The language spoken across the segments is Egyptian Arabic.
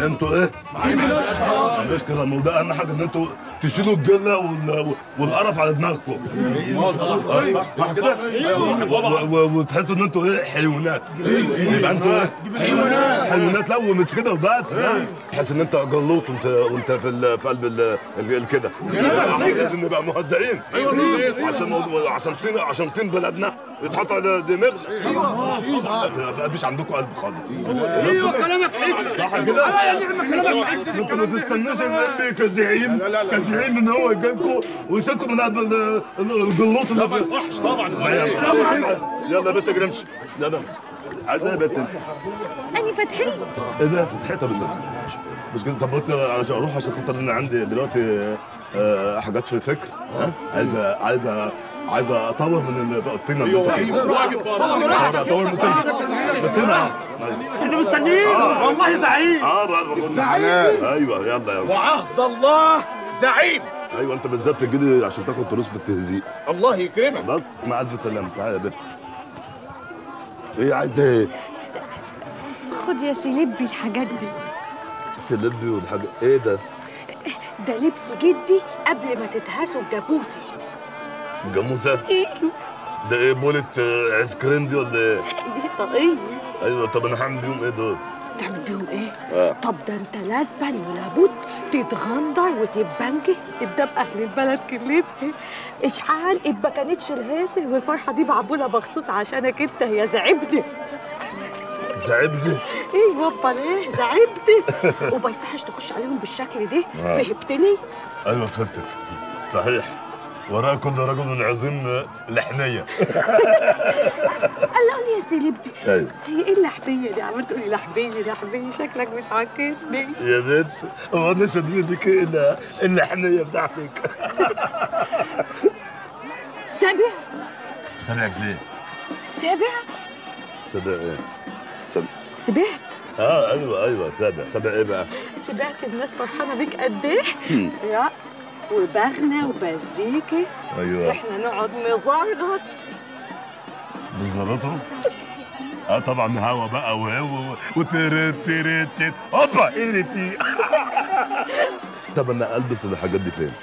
انتوا ايه؟ المشكله انه ده اهم حاجه ان انتوا تشيلوا الجله وال... والقرف على دماغكم صح كده؟ و- و- وتحسوا ان انتوا ايه حيوانات يبقى انتوا ايه؟ حيوانات لا ومش كده وبس لا تحس ان انت جلوط وانت وانت في ال... في قلب ال... ال... كده لازم نبقى مهزئين عشان موضوع- عشان طين عشان طين بلدنا يتحط على دماغنا ما فيش عندكم قلب خالص ايوه كلامك صحيح صح كده؟ لا يا نعم كلامك صحيح انتوا ما تستنوش ان كزعيم كزعيم ان هو يجيلكم ويشيلكم من قلب ال- ال- الجلوط اللي ما يصحش طبعا يلا يا بنت جرمش يلا عايز ايه يا بنت أنا فتحية ايه ده فتحتها بس مش كده طب قلت عشان اروح عشان خاطر انا عندي دلوقتي آه، حاجات في فكر ها عايز عايز عايز اطور من الطينه اللي انتوا فيها. اطور من الطينه من الطينه اه احنا مستنيين والله زعيم اه بقى باخد ايوه يلا يلا وعهد الله زعيم ايوه انت بالذات تجي عشان تاخد فلوس في التهزيق الله يكرمك بس مع الف سلامه تعالى يا بنت ايه عايز ايه؟ خد يا سيلبي الحاجات دي سلبي والحاجه ايه ده؟ ده لبس جدي قبل ما تتهاسوا بجابوسي جاموسه؟ ده ايه بولة آه، عيس كريم دي ولا ايه؟ دي طاقية ايوه طب انا هعمل بيهم ايه دول؟ تعمل بيهم ايه؟ آه. طب ده انت لازما ولابد تتغندر وتتبنجي قدام اهل البلد كلتها اشحال ابا كانتش الهاسه والفرحه دي معموله مخصوص عشانك انت يا زعبدي زعبدي ايه وابا ليه زعبدي وما يصحش تخش عليهم بالشكل ده آه. فهمتني؟ ايوه فهمتك صحيح وراء كل رجل عظيم آه، لحميه قلقني يا سيلبي ايوه هي ايه اللحبيه دي عمال تقولي لحبيه لحبيه شكلك بتعكسني يا بنت هو انا شديد بك الا اللحميه بتاعتك سابع سامعك ليه؟ سابع سابع ايه؟ سابع سبعت اه ايوه ايوه سابع سابع ايه بقى؟ سمعت الناس فرحانه بيك قد ايه رقص وبغنى ومزيكا ايوه واحنا نقعد نزغط بالظبط اه طبعا هوا بقى وهو وترت ترت ترت هوبا ايرتي طب انا البس الحاجات دي فين؟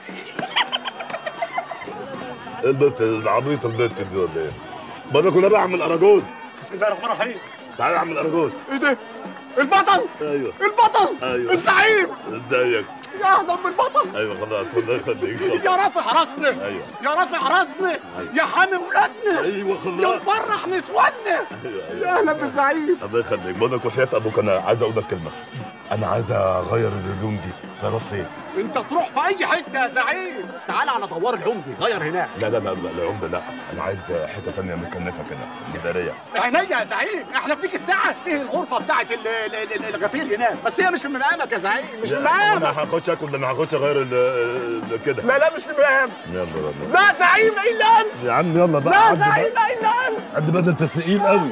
البنت العبيطه البنت دي ولا ايه؟ بدنا كنا بعمل اراجوز بسم الله الرحمن الرحيم تعالى اعمل اراجوز ايه ده البطل ايوه البطل ايوه الزعيم ازيك؟ يا اهلا بالبطل ايوه خلاص الله يخليك يا رافع راسنا ايوه يا رافع راسنا يا حامي ولادنا ايوه يا خلاص مفرح نسواننا ايوه ايوه يا اهلا بالزعيم الله يخليك بقول لك وحياة ابوك انا عايز اقول لك كلمه انا عايز اغير الهدوم دي تروح فين؟ انت تروح في اي حته يا زعيم تعال على دوار العمدي غير هناك لا لا لا لا لا عمده لا انا عايز حته تانية مكنفه كده اداريه عينيا يا زعيم احنا في ديك الساعه فيه الغرفه بتاعت ال- ال- ال- الغفير هناك بس هي مش في مقامك يا زعيم مش في لا، مقامك انا هخش اكل انا هخش اغير ال- ال- كده لا لا مش في مقامك يلا يلا لا زعيم الا انت يا عم يلا بقى لا عدي زعيم بقى الا انت عدي بقى ده انت ثقيل قوي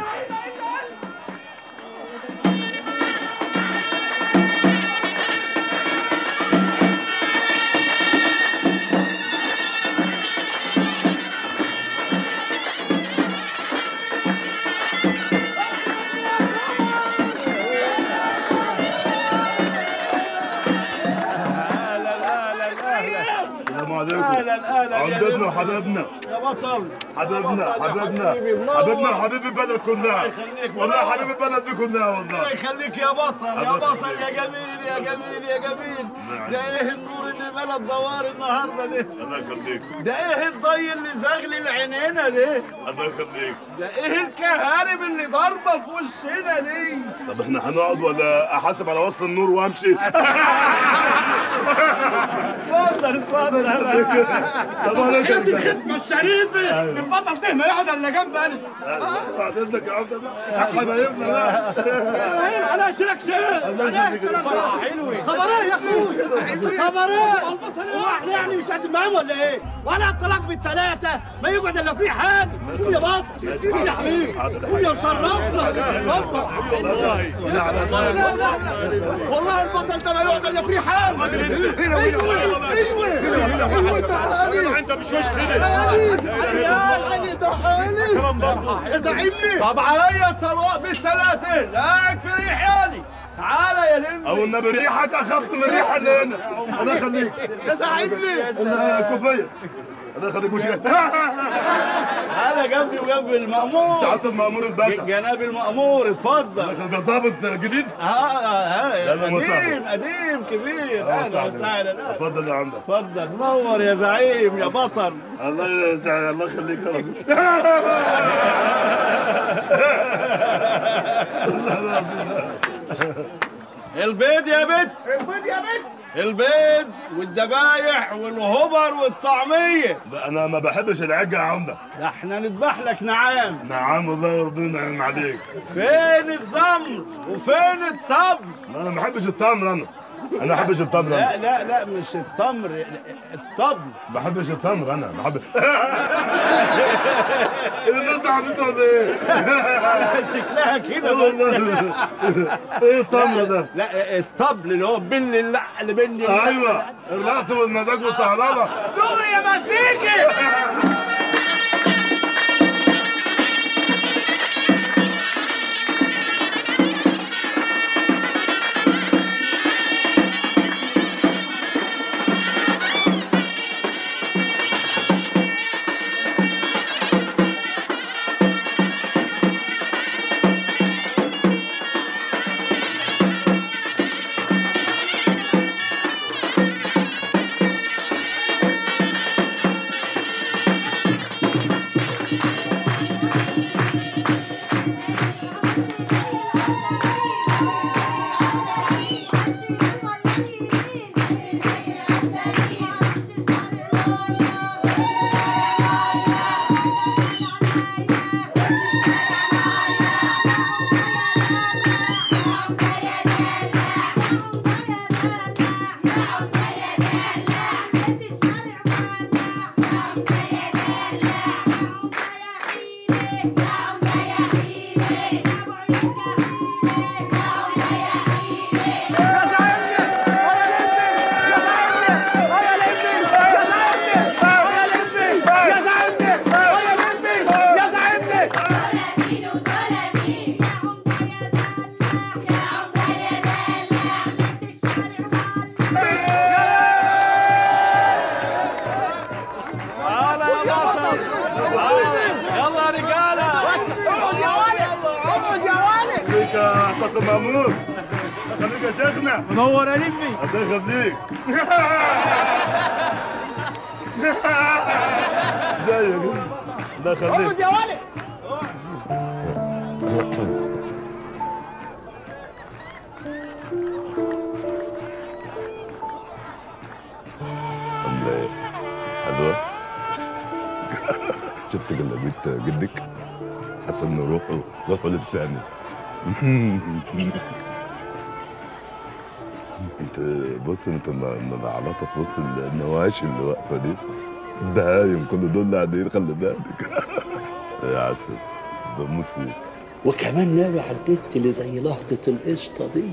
السلام عليكم اهلا اهلا عمدتنا وحبايبنا يا بطل حبيبنا حبيبنا حبيبنا حبيب البلد كلها والله حبيب البلد دي كلها والله الله يخليك يا بطل يا بطل يا جميل يا جميل يا جميل ده ايه النور اللي ملا الدوار النهارده ده الله يخليك ده ايه الضي اللي زغلي العينينا ده الله يخليك ده ايه الكهارب اللي ضاربه في وشنا دي طب احنا هنقعد ولا احاسب على وصل النور وامشي اتفضل اتفضل طب انا خدت كده الخدمه الشريفه البطل ده ما يقعد الا جنب انا بعد اذنك يا عبد الله حبايبنا بقى سهل على شيلك شيل عليك الكلام ده خبريه يا اخوي خبريه احنا يعني مش قد معاهم ولا ايه؟ ولا الطلاق بالثلاثة ما يقعد الا في حال قول يا بطل قول يا حبيبي قول يا مشرفنا اتفضل والله البطل ده ما يقعد الا في حال ايوه ايوه ايوه تعالي انت مش وش كده تعالي تعالي تعالي يا زعيمني طب عليا الطلاق بالثلاثة لا يكفي ريحاني تعالى يا لمبي او النبي ريحك اخف من الريحه اللي هنا الله يخليك يا ساعدني الكوفيه الله يخليك مش تعالى جنبي وجنب المأمور تعالى المأمور الباشا جناب المأمور اتفضل ده ظابط جديد اه اه يلا قديم مرحبا. قديم كبير اهلا وسهلا أهلا. اتفضل يا عمده اتفضل نور يا زعيم يا بطل الله يسعدك الله يخليك يا رجل البيض يا بت البيض يا بت البيض والذبايح والهبر والطعمية لا، انا ما بحبش العجة يا عمده ده احنا نذبح لك نعام نعم والله ربنا ينعم عليك فين الزمر وفين الطبل لا، انا ما بحبش التمر انا انا ما بحبش التمر لا انا لا لا مش التمر الطبل ما بحبش التمر انا ما بحب الناس دي عبيطه ولا ايه؟ شكلها كده بس والله ايه التمر ده؟ لا الطبل اللي هو بن اللعل بن ايوه الرقص والمزاج والصهلله دوي يا مسيكي تعالى يا بطل يلا يا رجاله اقعد يا ولد اقعد يا ولد خليك يا حسن المأمور خليك يا شيخنا منور يا لمي الله يخليك ازيك الله يخليك يا ولد عامله ايه؟ حلوه شفت جلابيه جدك؟ حسن روحه روحه لبساني انت بص انت العلاقه في وسط النواشي اللي واقفه دي البهايم كل دول قاعدين خلي بالك يا عسل بموت فيك وكمان ناوي على البت اللي زي لهطة القشطة دي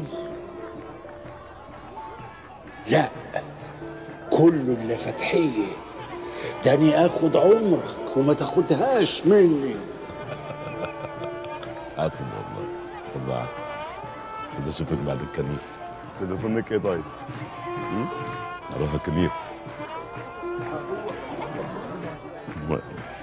لا كله اللي فتحية تاني اخد عمرك وما تاخدهاش مني عسل والله والله عسل عايز اشوفك بعد الكنيف تليفونك ايه طيب؟ م? اروح الكنيف ما-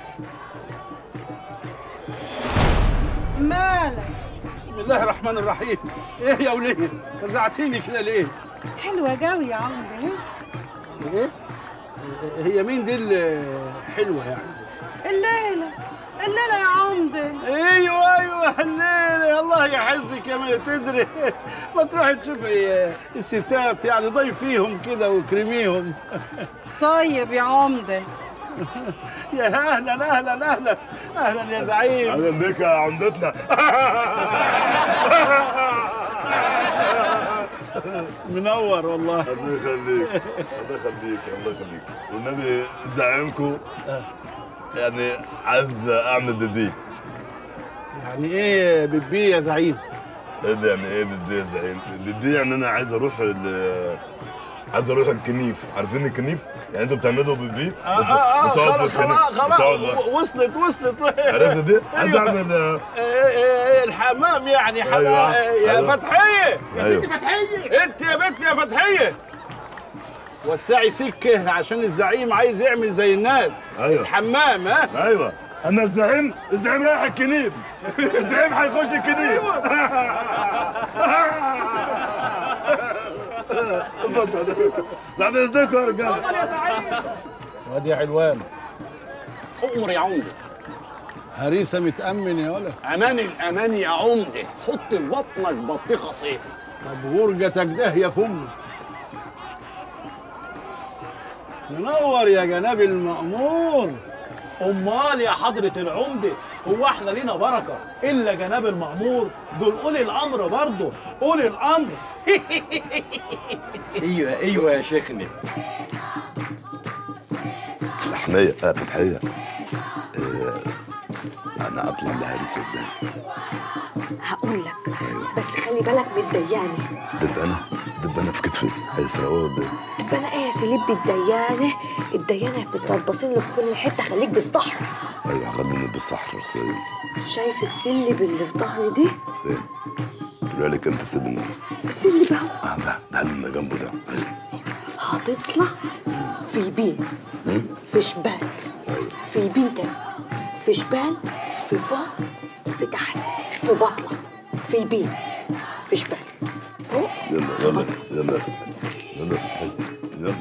مالك بسم الله الرحمن الرحيم ايه يا وليه فزعتيني كده ليه حلوة قوي يا عمري ايه هي مين دي الحلوه يعني الليلة الليلة يا عمدة ايوه ايوه الليله الله يحزك يا ما تدري ما تروحي تشوفي الستات يعني ضيفيهم كده وكرميهم طيب يا عمدة يا اهلا اهلا اهلا اهلا يا زعيم اهلا بك يا عمدتنا منور والله الله يخليك الله يخليك الله يخليك والنبي زعيمكم يعني عايز اعمل دي يعني ايه بتبي يا زعيم ايه ده يعني ايه بدي يا زعيم بدي يعني انا عايز اروح ال عايز اروح الكنيف عارفين الكنيف يعني انتوا بتعملوا بالبيت اه اه اه بتقعد في خلاص الكنيف. خلاص بتقعد- خلاص وصلت وصلت عرفت دي عايز أيوة. اعمل آه، آه، آه، الحمام يعني حمام أيوة. آه، يا أيوة. فتحية يا أيوة. ستي فتحية انت يا بنت يا فتحية وسعي سكة عشان الزعيم عايز يعمل زي الناس أيوة. الحمام ها ايوه انا الزعيم الزعيم رايح الكنيف الزعيم هيخش الكنيف اتفضل بعد اذنكم يا رجاله وادي يا حلوان أمر يا عمدة هريسة متأمن يا ولا أمان الأمان يا عمدة حط في بطنك بطيخة صيفي طب غرجتك ده يا فم منور يا جناب المأمور امال يا حضرة العمدة هو احنا لينا بركة الا جناب المأمور دول اولي الامر برضه اولي الامر ايوه ايوه يا شيخنا حماية آه فتحية آه انا اطلع لهريسة ازاي هقول لك بس خلي بالك من الديانه دب انا دب انا في كتفي هيسرقوها ولا ايه؟ تبقى انا ايه يا سليب الديانه الديانه بتربصين له في كل حته خليك بستحرص ايوه خليني بالصحراء رصين شايف السلب اللي في ظهري دي فين؟ طلع لك انت سيدنا السلب اهو اه ده ده اللي جنبه ده هتطلع في بين في شمال في بين تاني في شمال في فوق في تحت في بطلة في بين في شمال فوق يلا يلا يلا يا فتحية يلا يا فتحية يلا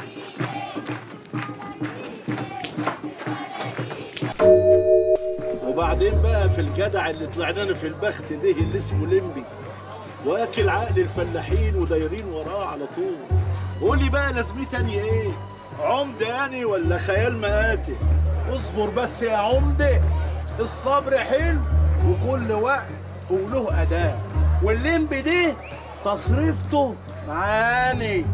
وبعدين بقى في الجدع اللي طلعنانا في البخت ده اللي اسمه لمبي واكل عقل الفلاحين ودايرين وراه على طول قولي بقى لازمتي تاني ايه عمده يعني ولا خيال مآتي اصبر بس يا عمدة الصبر حلو وكل وقت وله اداء واللمب دي تصريفته معاني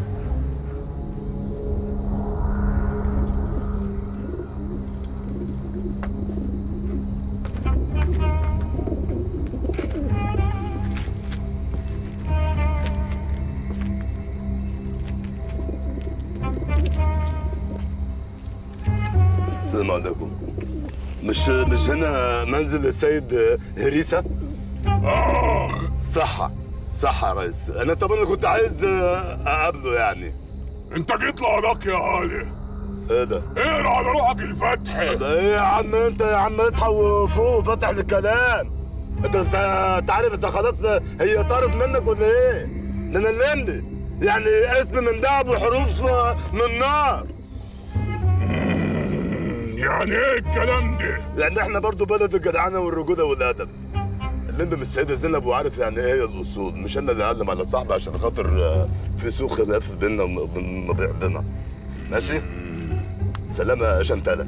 السلام عليكم مش مش هنا منزل السيد هريسة؟ صح صح يا ريس انا طبعا كنت عايز اقابله يعني انت جيت لهداك يا علي ايه ده؟ اقرا على روحك الفتح ده ايه يا عم انت يا عم اصحى وفوق فتح الكلام انت انت انت عارف انت خلاص هي طارت منك ولا ايه؟ ده انا اللمبي يعني اسم من دهب وحروف من نار يعني ايه الكلام ده يعني احنا برضو بلد الجدعنه والرجوله والادب اللمبي من السيده زينب وعارف يعني ايه هي الاصول مش انا اللي اعلم على صاحبي عشان خاطر آه، في سوء خلاف بيننا وبين بعضنا ماشي سلام يا شنتله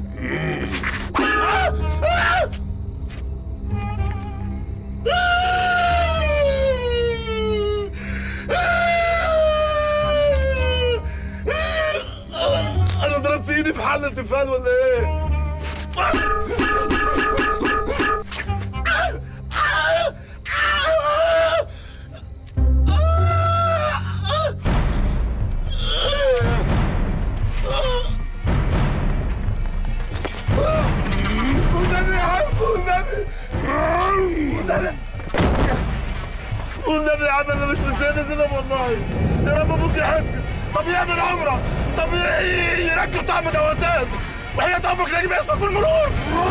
انا ضربت ايدي في حل التفال ولا ايه؟ والنبي يا عم والنبي والنبي والنبي يا عم انا مش من سيدة زينب والله يا رب ابوك يحبك طب يعمل عمره طب ي- يركب طعم دواسات وحياة امك نجيب اسمك بالمرور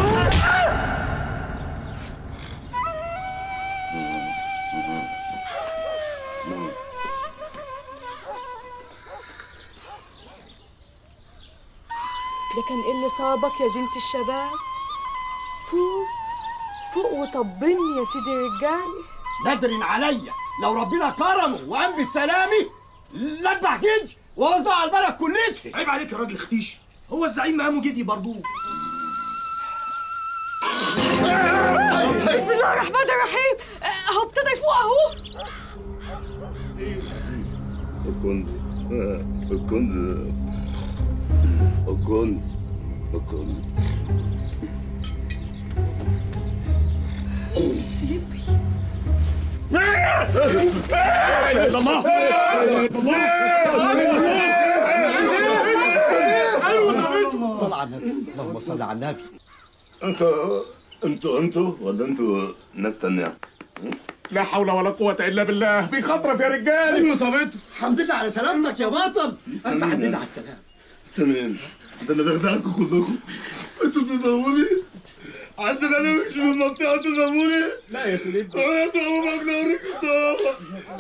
ده كان ايه اللي صابك يا زينة الشباب فوق فوق وطبني يا سيدي رجالي ندر عليا لو ربنا كرمه وقام بالسلامي لذبح جدي ووزعه على البلد كلتها عيب عليك يا راجل اختيش هو الزعيم مقامه جدي برضو بسم الله الرحمن الرحيم آه، اهو ابتدى يفوق اهو الكنز الكنز الكنز الكنز سليبي الله الله على النبي اللهم صل على النبي انتوا انتوا انتوا ولا انتوا ناس تانية؟ لا حول ولا قوة إلا بالله بيخطرف يا رجال ايوه صابته الحمد لله على سلامتك يا بطل الف حمد لله على السلامه تمام ده انا دغدغكم كلكم انتوا بتضربوني عشان انا مش من المنطقة تضربوني لا يا سيدي انا ضربك نورك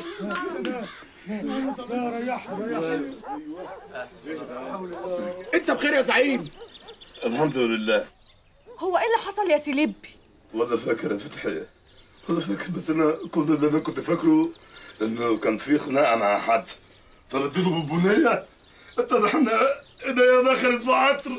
أنت بخير يا زعيم الحمد لله هو ايه اللي حصل يا سيلبي ولا فاكر يا فتحي ولا فاكر بس انا كل اللي انا كنت فاكره انه كان في خناقه مع حد فرديته بالبنيه اتضح ان ايديا دخلت في عطر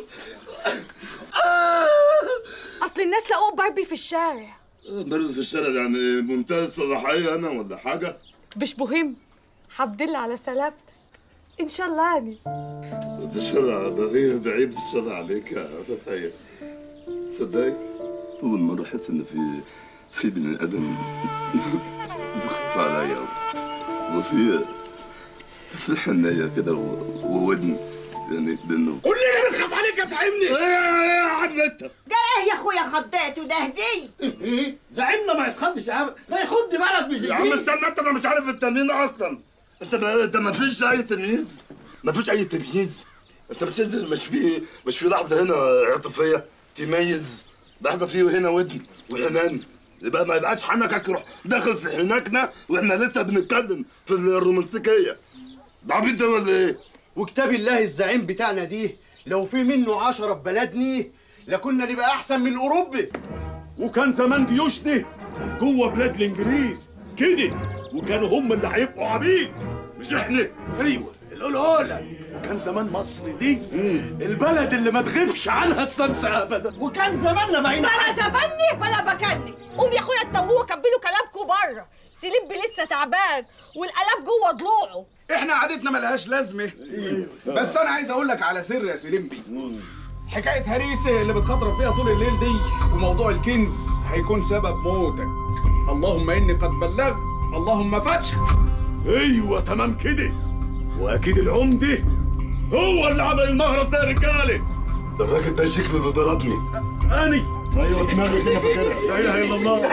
اصل الناس لقوه باربي في الشارع برد في الشارع يعني منتهى الصلاحيه انا ولا حاجه مش مهم الحمد لله على سلامتك ان شاء الله يعني ده شرع بعيد بعيد الشر عليك يا فتحي صدقني اول مره احس ان في في بني ادم بخاف عليا وفي في حنيه كده و- وودن يعني لانه كلنا بنخاف عليك يا زعيمني ايه يا عم انت ده ايه يا اخويا خضيت وده هديه ايه زعيمنا ما يتخضش ابدا لا يخض بلد يا عم بزي استنى انت انا مش عارف التمرين اصلا انت ما انت ما فيش اي تمييز ما فيش اي تمييز انت مش مش في مش في لحظه هنا عاطفيه تميز لحظه في هنا ودن وحنان يبقى ما يبقاش حنكك يروح داخل في حناكنا واحنا لسه بنتكلم في الرومانسيكيه ده عبيط ده ولا ايه؟ وكتاب الله الزعيم بتاعنا دي لو في منه عشرة في بلدني لكنا نبقى احسن من اوروبا وكان زمان جيوشنا جوه بلاد الإنجليز كده وكانوا هم اللي هيبقوا عبيد مش إحنا ايوه القلقولة كان زمان مصر دي البلد اللي ما تغيبش عنها الشمس ابدا وكان زماننا بعيد بلا زبني بلا بكني قوم يا اخويا اتوهوا كملوا كلامكم بره سيلبي لسه تعبان والقلب جوه ضلوعه احنا عادتنا ملهاش لازمه بس انا عايز اقول لك على سر يا سليمبي حكايه هريسه اللي بتخطرف بيها طول الليل دي وموضوع الكنز هيكون سبب موتك اللهم اني قد بلغت اللهم فاشهد ايوه تمام كده واكيد العمده هو اللي عمل المهرس ده يا رجاله ده الراجل ده شكله اللي ضربني اني ايوه دماغي كده فاكرها لا اله الا الله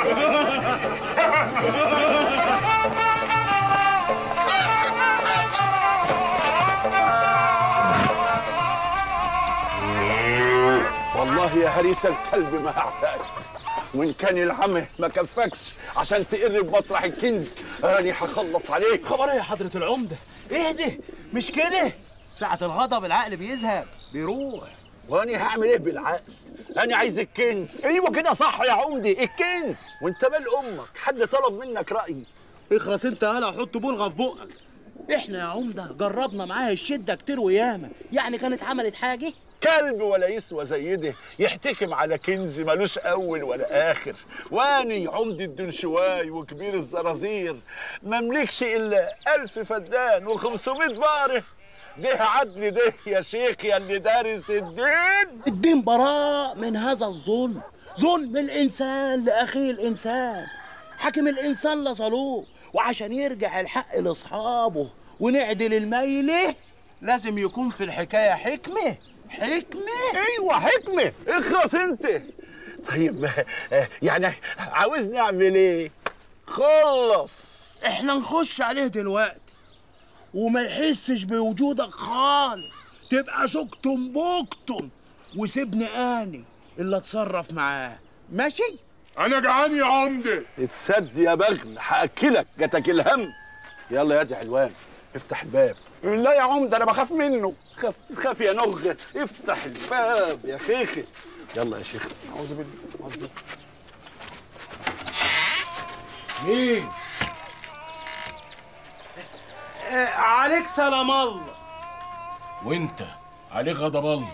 والله يا هريس الكلب ما هعتقد وان كان العمى ما كفكش عشان تقرب مطرح الكنز انا هخلص عليك خبر ايه يا حضرة العمدة اهدي مش كده ساعة الغضب العقل بيذهب بيروح وانا هعمل ايه بالعقل انا عايز الكنز ايوه كده صح يا عمدي الكنز وانت مال امك حد طلب منك رايي اخرس انت هلا وحط بلغة في بقك احنا يا عمدة جربنا معاها الشدة كتير وياما يعني كانت عملت حاجة كلب ولا يسوى زي ده يحتكم على كنز ملوش اول ولا اخر واني عمدة الدنشواي وكبير الزرازير مملكش الا الف فدان وخمسمائة باره ده عدل ده يا شيخ يا اللي دارس الدين الدين براء من هذا الظلم ظلم الإنسان لأخيه الإنسان حاكم الإنسان لظلوم وعشان يرجع الحق لأصحابه ونعدل الميلة لازم يكون في الحكاية حكمة حكمة ايوه حكمه اخرس انت طيب آه، يعني عاوزني اعمل ايه خلص احنا نخش عليه دلوقتي وما يحسش بوجودك خالص تبقى سكتم بوكتم وسيبني اني اللي اتصرف معاه ماشي انا جعان يا عمده اتسد يا بغل هاكلك جاتك الهم يلا يا دي حلوان افتح الباب لا يا عمده انا بخاف منه خاف خاف يا نغ افتح الباب يا خيخي يلا يا شيخ اعوذ بالله أعوذ بالله. مين آه عليك سلام الله وانت عليك غضب الله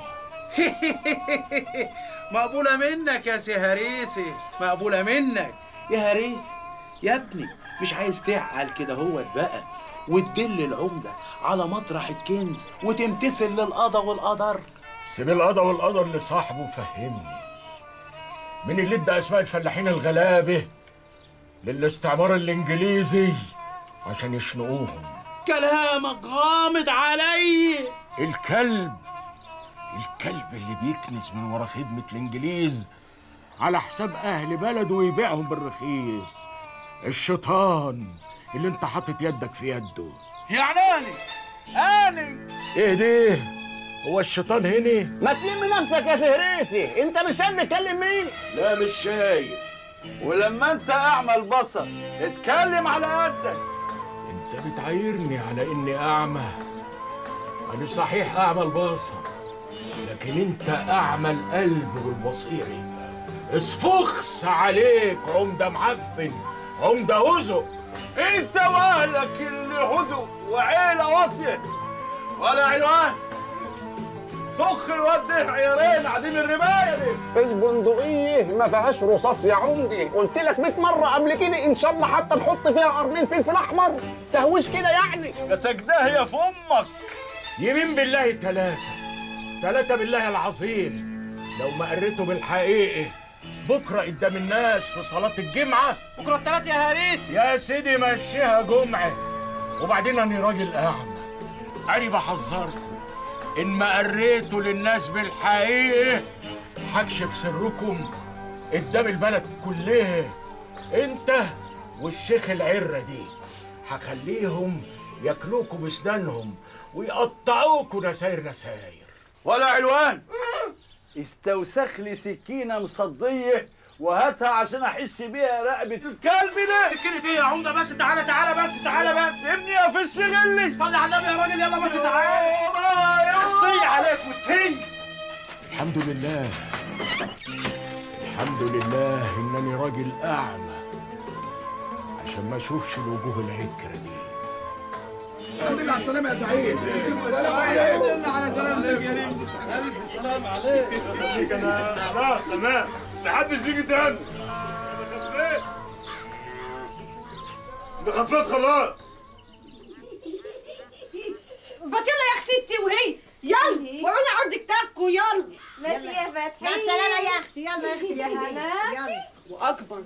مقبولة منك يا سي هريسي مقبولة منك يا هريسي يا ابني مش عايز تعقل كده هو بقى وتدل العمدة على مطرح الكنز وتمتثل للقضا والقدر سيب القضا والقدر لصاحبه فهمني مين اللي ادى اسماء الفلاحين الغلابه للاستعمار الانجليزي عشان يشنقوهم كلامك غامض علي الكلب الكلب اللي بيكنس من ورا خدمة الإنجليز على حساب أهل بلده ويبيعهم بالرخيص الشيطان اللي انت حاطط يدك في يده يعني اني اني ايه ده هو الشيطان هنا ما تلم نفسك يا سهريسي انت مش شايف بيتكلم مين لا مش شايف ولما انت اعمى البصر اتكلم على قدك انت بتعايرني على اني اعمى انا صحيح اعمى البصر لكن انت اعمى القلب والبصيري اسفخس عليك عمده معفن عمده هزق انت واهلك اللي هدوا وعيله واطيه ولا عنوان طخ الواد ده عيارين قاعدين الرمايه دي البندقية ما فيهاش رصاص يا عمدي قلت لك 100 مرة قبل كده ان شاء الله حتى نحط فيها قرنين فلفل احمر تهويش كده يعني يا تجداه يا في امك يمين بالله ثلاثة ثلاثة بالله العظيم لو ما قريته بالحقيقة بكرة قدام الناس في صلاة الجمعة بكره التلات يا هريس يا سيدي مشيها جمعة وبعدين أنا راجل أعمى أنا بحذركم إن ما قريتوا للناس بالحقيقة هكشف سركم قدام البلد كلها أنت والشيخ العرة دي هخليهم ياكلوكوا بسنانهم ويقطعوكوا نساير نساير ولا علوان استوسخ لي سكينه مصديه وهاتها عشان احس بيها رقبه الكلب ده سكينة ايه يا عمده بس تعالى تعالى بس تعالى بس سيبني يا فش غلي صلي على النبي يا راجل يلا بس تعالى اخصي عليك وتفي الحمد لله الحمد لله إنني راجل أعمى عشان ما أشوفش الوجوه العكرة دي الحمد لله على السلامة يا زعيم سلام عليكم على سلامتك يا ريم الف سلام عليك خليك انا خلاص تمام محدش يجي تاني انا خفيت انا خفيت خلاص بطيلة يا اختي انت وهي يلا وعوني عرض كتافكم يلا ماشي يا فتحي مع السلامة يا اختي يلا يا اختي يا هلا. يلا واكبر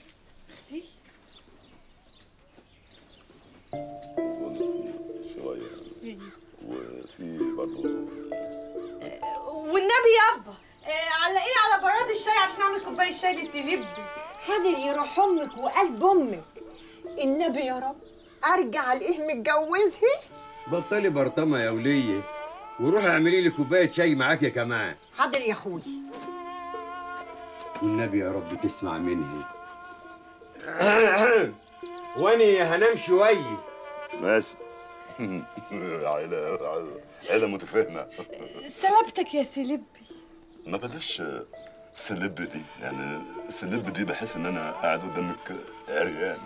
شوية وفي برضه والنبي يابا آه، علقيني على براد الشاي عشان اعمل كوبايه شاي لسيليب حاضر يروح امك وقلب امك النبي يا رب ارجع الاقيه متجوزها بطلي برطمه يا وليه وروحي اعملي لي كوبايه شاي معاك يا كمان حاضر يا اخوي والنبي يا رب تسمع مني واني هنام شويه ماشي عيلة عيلة متفاهمة سلامتك يا سيليب ما بلاش سلب دي يعني سلب دي بحس ان انا قاعد قدامك عريان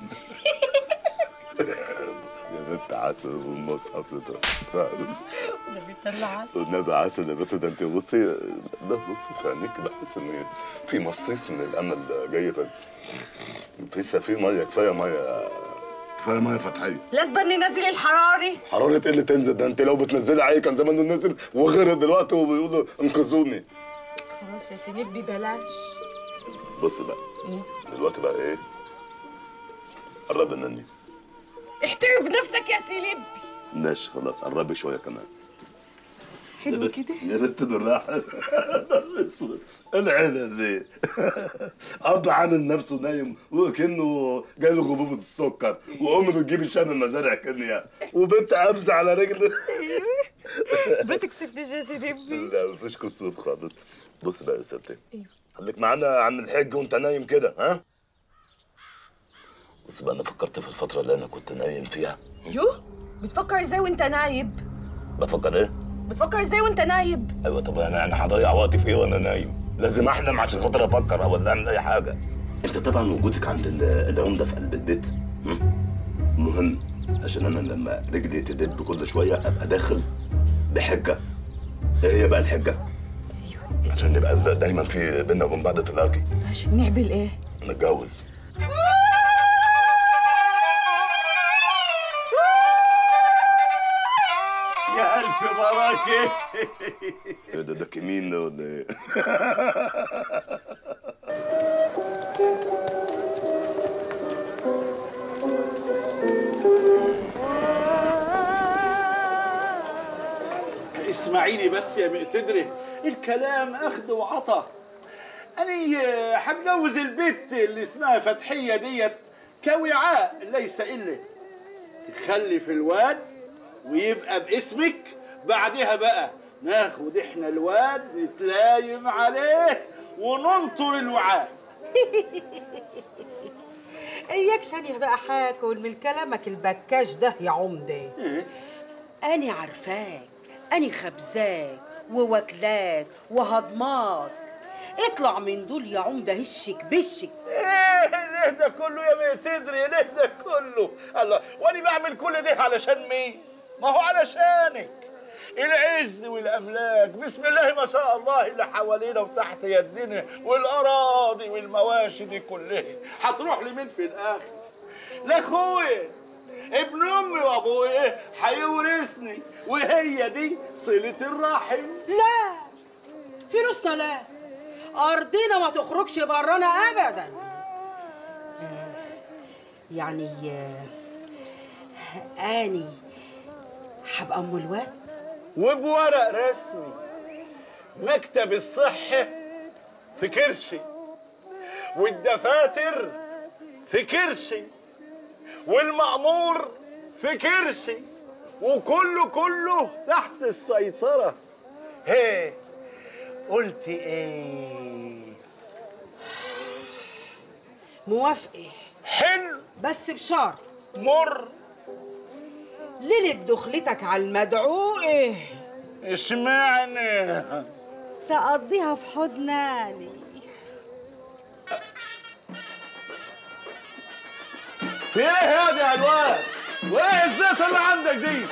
يا بنت عسل والمصحف ده النبي طلع عسل والنبي عسل يا بنت ده انت بصي ده بصي في عينيك بحس ان في مصيص من الامل جاي في في في ميه كفايه ميه كفايه ميه فتحيه لازم ننزل الحراري حرارة ايه اللي تنزل ده انت لو بتنزلي عليه كان زمانه نزل وغرق دلوقتي وبيقولوا انقذوني خلاص يا سيليب بلاش بص بقى دلوقتي بقى ايه قرب مني احترم نفسك يا سيليب ماشي خلاص قربي شويه كمان حلو كده يا بنت بالراحه الاسود العيله دي اب عامل نفسه نايم وكانه جاي له غضوبه السكر وام بتجيب الشام من مزارع كينيا وبنت قابزه على رجل بتكسفنيش يا سيليب لا مفيش كسوف خالص بص بقى يا ستي خليك معانا يا عم الحاج وانت نايم كده ها بص بقى انا فكرت في الفتره اللي انا كنت نايم فيها يوه بتفكر ازاي وانت نايب بفكر ايه بتفكر ازاي وانت نايب ايوه طب انا انا هضيع وقتي في ايه وانا نايم لازم احلم عشان خاطر افكر ولا اعمل اي حاجه انت طبعا وجودك عند ال- العمده في قلب البيت م? مهم عشان انا لما رجلي تدب كل شويه ابقى داخل بحجه ايه هي بقى الحجه عشان نبقى دا- دايما في بينا وبين بعض تلاقي عشان نعمل ايه نتجوز يا الف بركه ايه ده ده كمين ده ولا ايه اسمعيني بس يا مقتدري الكلام اخد وعطا أنا آه، هتجوز البت اللي اسمها فتحية ديت كوعاء ليس إلا تخلف الواد ويبقى باسمك بعدها بقى ناخد احنا الواد نتلايم عليه وننطر الوعاء اياك ثانية بقى حاكل من كلامك البكاش ده يا عمدة أني عارفاك أني خبزاك وواكلاك وهضماك اطلع من دول يا عمدة هشك بشك ايه ليه ده كله يا مقتدري ليه ده كله الله وانا بعمل كل ده علشان مين ما هو علشانك العز والاملاك بسم الله ما شاء الله اللي حوالينا وتحت يدنا والاراضي والمواشي دي كلها هتروح لمين في الاخر لاخويا ابن امي وابويا هيورثني وهي دي صله الرحم لا فلوسنا لا أرضنا ما تخرجش برانا أبدا آه، يعني آه، أني هبقى أم الواد وبورق رسمي مكتب الصحة في كرشي والدفاتر في كرشي والمأمور في كرشي وكله كله تحت السيطرة هي قلت ايه موافقة حلو بس بشرط مر ليلة دخلتك على المدعو ايه اشمعنى تقضيها في حضناني في ايه هذا يا الواد وايه الزيت اللي عندك دي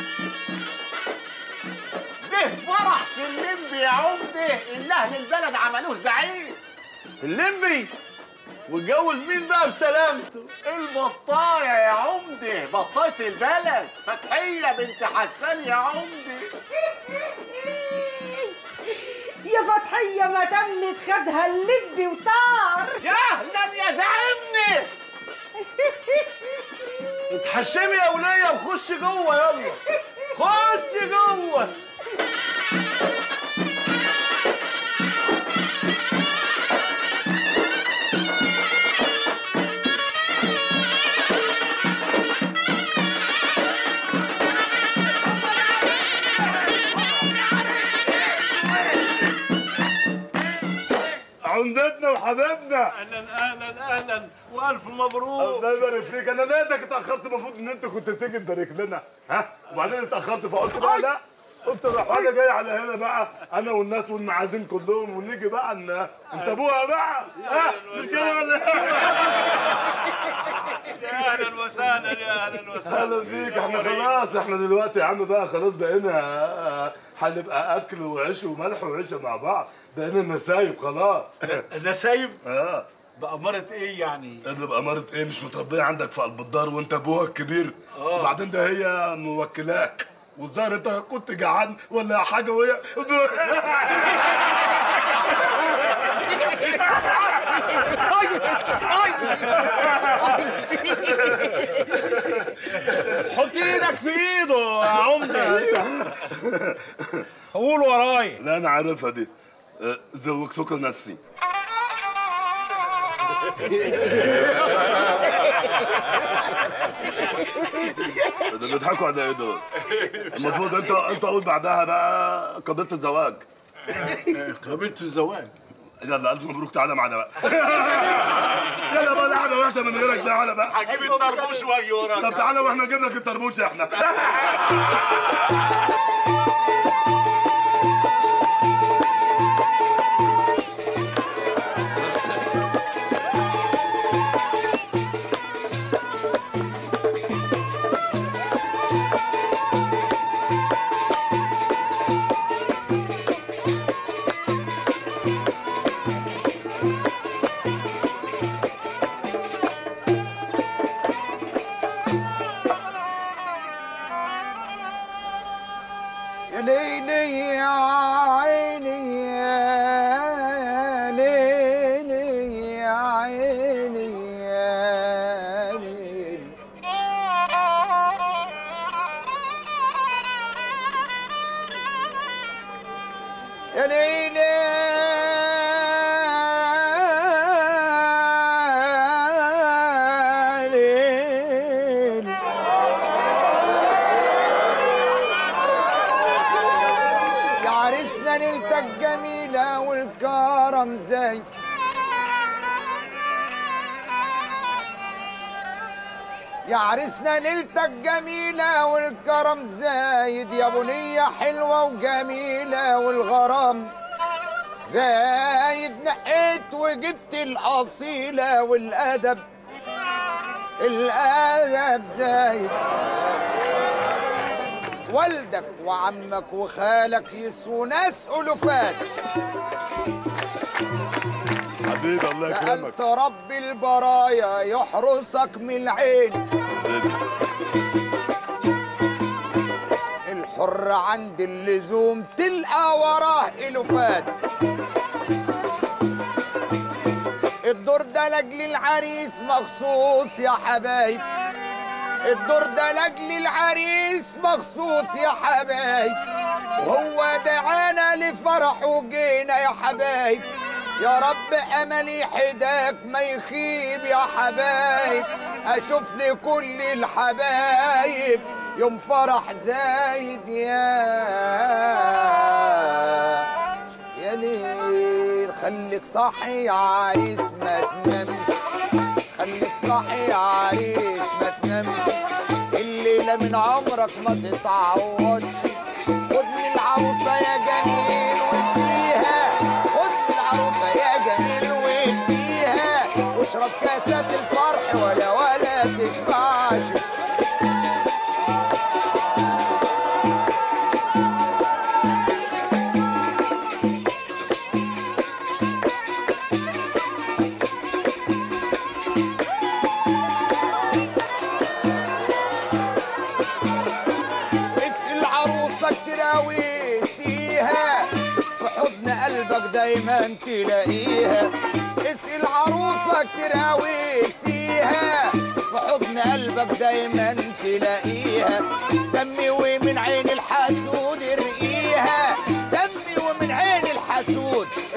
ده فرح سلمبي يا عمده اللي اهل البلد عملوه زعيم الليمبي واتجوز مين بقى بسلامته البطايه يا عمده بطايه البلد فتحيه بنت حسان يا عمده يا فتحية ما تمت خدها اللب وطار يا اهلا يا زعيمني اتحشمي يا ولية وخش جوه يلا خش جوه عمدتنا وحبايبنا اهلا اهلا اهلا والف مبروك الله يبارك فيك انا لقيتك اتاخرت المفروض ان انت كنت تيجي تبارك لنا ها وبعدين اتاخرت فقلت بقى لا قلت روح انا جاي على هنا بقى انا والناس والمعازيم كلهم ونيجي بقى ان انت ابوها بقى ها مش كده ولا إيه؟ يا اهلا وسهلا يا اهلا وسهلا اهلا بيك احنا خلاص احنا دلوقتي يا عم بقى خلاص بقينا آه، هنبقى اكل وعيش وملح وعيشه مع بعض بقينا نسايب خلاص نسايب اه بأمارة ايه يعني اللي بأمارة ايه مش متربية عندك في قلب الدار وانت ابوها الكبير وبعدين ده هي موكلاك والظاهر انت كنت جعان ولا حاجة وهي حط ايدك في ايده يا عمده قول وراي لا انا عارفها دي آه، زوجتك لنفسي ده بيضحكوا على ايه دول؟ المفروض انت انت قول بعدها بقى قضيه الزواج قابلت الزواج يلا الف مبروك تعالى معانا بقى يلا بقى قاعده وحشه من غيرك تعالى بقى هجيب الطربوش واجي وراك طب تعالى واحنا نجيب لك الطربوش احنا يا ليلي يا عيني يا ليلي يا عيني يا ليلي يا ليلي ليل يا عريسنا ليلتك جميلة والكرم زي يا عريسنا ليلتك جميلة والكرم زايد يا بنية حلوة وجميلة والغرام زايد نقيت وجبت الأصيلة والأدب الأدب زايد والدك وعمك وخالك يسووا ناس ألوفات حبيبي الله يكرمك سألت رب البرايا يحرسك من العين الحر عند اللزوم تلقى وراه ألوفات الدور ده لاجل العريس مخصوص يا حبايب الدور ده لاجل العريس مخصوص يا حبايب وهو دعانا لفرح وجينا يا حبايب يا رب املي حداك ما يخيب يا حبايب اشوف لي كل الحبايب يوم فرح زايد يا يا ليل خليك صاحي يا عريس ما تنامش خليك صاحي يا عريس ما تنامش الليلة من عمرك ما تتعوضش خد من العروسة يا جميل واديها خد من العروسة يا جميل واديها واشرب كاسات الفرح ولا ولا تشبعش اسأل عروسك تراويسيها في حضن قلبك دايما تلاقيها اسأل عروسك تراويسيها في حضن قلبك دايما تلاقيها سمي ومن عين الحسود ارقيها سمي ومن عين الحسود